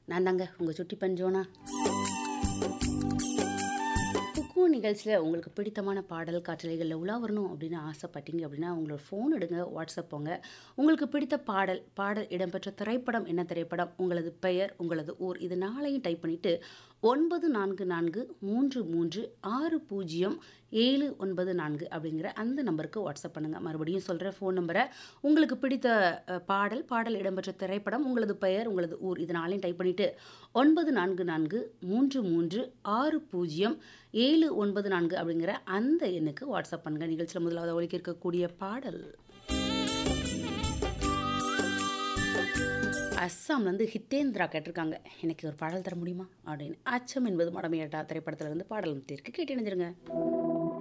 நான் தாங்க உங்கள் சுட்டி பஞ்சோனா குக்கு நிகழ்ச்சியில் உங்களுக்கு பிடித்தமான பாடல் காற்றலைகளில் உலா வரணும் அப்படின்னு ஆசைப்பட்டீங்க அப்படின்னா உங்களோட ஃபோன் எடுங்க வாட்ஸ்அப் போங்க உங்களுக்கு பிடித்த பாடல் பாடல் இடம்பெற்ற திரைப்படம் என்ன திரைப்படம் உங்களது பெயர் உங்களது ஊர் இது நாளையும் டைப் பண்ணிவிட்டு ஒன்பது நான்கு நான்கு மூன்று மூன்று ஆறு பூஜ்ஜியம் ஏழு ஒன்பது நான்கு அப்படிங்கிற அந்த நம்பருக்கு வாட்ஸ்அப் பண்ணுங்கள் மறுபடியும் சொல்கிற ஃபோன் நம்பரை உங்களுக்கு பிடித்த அஹ், பாடல் பாடல் இடம்பெற்ற திரைப்படம் உங்களது பெயர் உங்களது ஊர் இது நாளையும் டைப் பண்ணிவிட்டு ஒன்பது நான்கு நான்கு மூன்று மூன்று ஆறு பூஜ்ஜியம் ஏழு ஒன்பது நான்கு அப்படிங்கிற அந்த எண்ணுக்கு வாட்ஸ்அப் பண்ணுங்கள் நிகழ்ச்சியில் முதலாவது ஒழிக்க இருக்கக்கூடிய பாடல் அஸ்ஸாம்லேருந்து ஹித்தேந்திரா கேட்டிருக்காங்க எனக்கு ஒரு பாடல் தர முடியுமா அப்படின்னு அச்சம் என்பது மடமையட்டா திரைப்படத்துல இருந்து பாடல் தேர்க்கு கேட்டு இணைஞ்சிருங்க